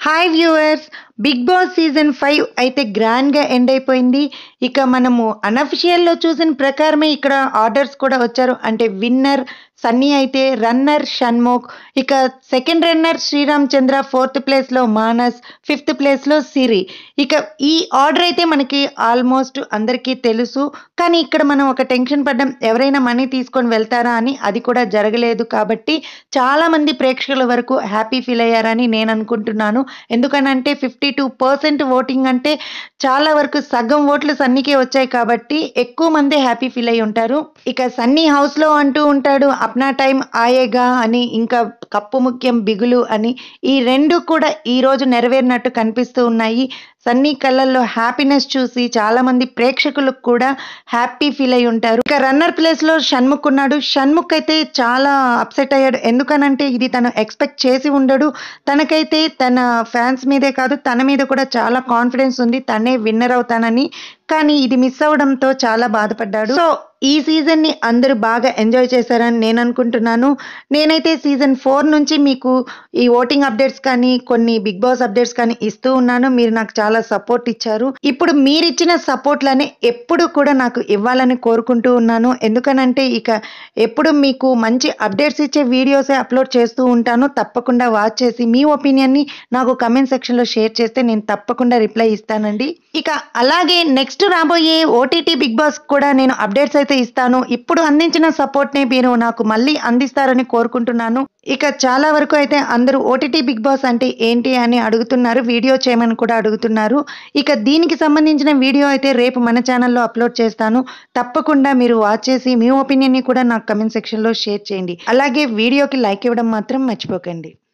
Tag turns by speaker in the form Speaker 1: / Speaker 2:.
Speaker 1: hi viewers Bigg Boss season five అయితే గ్రాండ్గా end అయిపోయింది ఇక మనము అనఫిషియల్లో చూసిన ప్రకారమే ఇక్కడ ఆర్డర్స్ కూడా వచ్చారు అంటే విన్నర్ సన్నీ అయితే రన్నర్ షణ్ముఖ్ ఇక second runner Sreeram Chandra fourth ప్లేస్లో మానస్ ఫిఫ్త్ ప్లేస్లో సిరి ఇక ఈ ఆర్డర్ అయితే మనకి ఆల్మోస్ట్ అందరికీ తెలుసు కానీ ఇక్కడ మనం ఒక టెన్షన్ పడ్డాం ఎవరైనా మనీ తీసుకొని వెళ్తారా అని అది కూడా జరగలేదు కాబట్టి చాలా మంది ప్రేక్షకుల వరకు హ్యాపీ ఫీల్ అయ్యారని నేను అనుకుంటున్నాను ఎందుకనంటే ఫిఫ్టీ టూ పర్సెంట్ ఓటింగ్ అంటే చాలా వరకు సగం ఓట్లు సన్నీకే వచ్చాయి కాబట్టి ఎక్కువ మంది హ్యాపీ ఫీల్ అయి ఉంటారు ఇక సన్నీ హౌస్లో అంటూ ఉంటాడు అప్నా టైం ఆయేగా అని ఇంకా కప్పు ముఖ్యం బిగులు అని ఈ రెండు కూడా ఈ రోజు నెరవేరినట్టు కనిపిస్తూ ఉన్నాయి సన్నీ కళ్ళల్లో హ్యాపీనెస్ చూసి చాలా మంది ప్రేక్షకులకు కూడా హ్యాపీ ఫీల్ అయి ఉంటారు ఇక రన్నర్ ప్లేస్ లో షణ్ముఖ్ ఉన్నాడు షణ్ముఖ్ అయితే చాలా అప్సెట్ అయ్యాడు ఎందుకనంటే ఇది తను ఎక్స్పెక్ట్ చేసి ఉండడు తనకైతే తన ఫ్యాన్స్ మీదే కాదు తన మీద కూడా చాలా కాన్ఫిడెన్స్ ఉంది తనే విన్నర్ అవుతానని కానీ ఇది మిస్ అవడంతో చాలా బాధపడ్డాడు సో ఈ సీజన్ ని అందరూ బాగా ఎంజాయ్ చేశారని నేను అనుకుంటున్నాను నేనైతే సీజన్ ఫోర్ నుంచి మీకు ఈ ఓటింగ్ అప్డేట్స్ కానీ కొన్ని బిగ్ బాస్ అప్డేట్స్ కానీ ఇస్తూ ఉన్నాను మీరు నాకు చాలా సపోర్ట్ ఇచ్చారు ఇప్పుడు మీరు ఇచ్చిన సపోర్ట్లనే ఎప్పుడు కూడా నాకు ఇవ్వాలని కోరుకుంటూ ఉన్నాను ఎందుకనంటే ఇక ఎప్పుడు మీకు మంచి అప్డేట్స్ ఇచ్చే వీడియోసే అప్లోడ్ చేస్తూ ఉంటాను తప్పకుండా వాచ్ చేసి మీ ఒపీనియన్ని నాకు కమెంట్ సెక్షన్లో షేర్ చేస్తే నేను తప్పకుండా రిప్లై ఇస్తానండి ఇక అలాగే నెక్స్ట్ రాబోయే ఓటీటీ బిగ్ బాస్ కూడా నేను అప్డేట్స్ అయితే ఇస్తాను ఇప్పుడు అందించిన సపోర్ట్ని మీరు నాకు మళ్ళీ అందిస్తారని కోరుకుంటున్నాను ఇక చాలా వరకు అయితే అందరూ ఓటీటీ బిగ్ బాస్ అంటే ఏంటి అని అడుగుతున్నారు వీడియో చేయమని కూడా అడుగుతున్నారు ఇక దీనికి సంబంధించిన వీడియో అయితే రేపు మన ఛానల్లో అప్లోడ్ చేస్తాను తప్పకుండా మీరు వాచ్ చేసి మీ ఒపీనియన్ని కూడా నాకు కమెంట్ సెక్షన్లో షేర్ చేయండి అలాగే వీడియోకి లైక్ ఇవ్వడం మాత్రం మర్చిపోకండి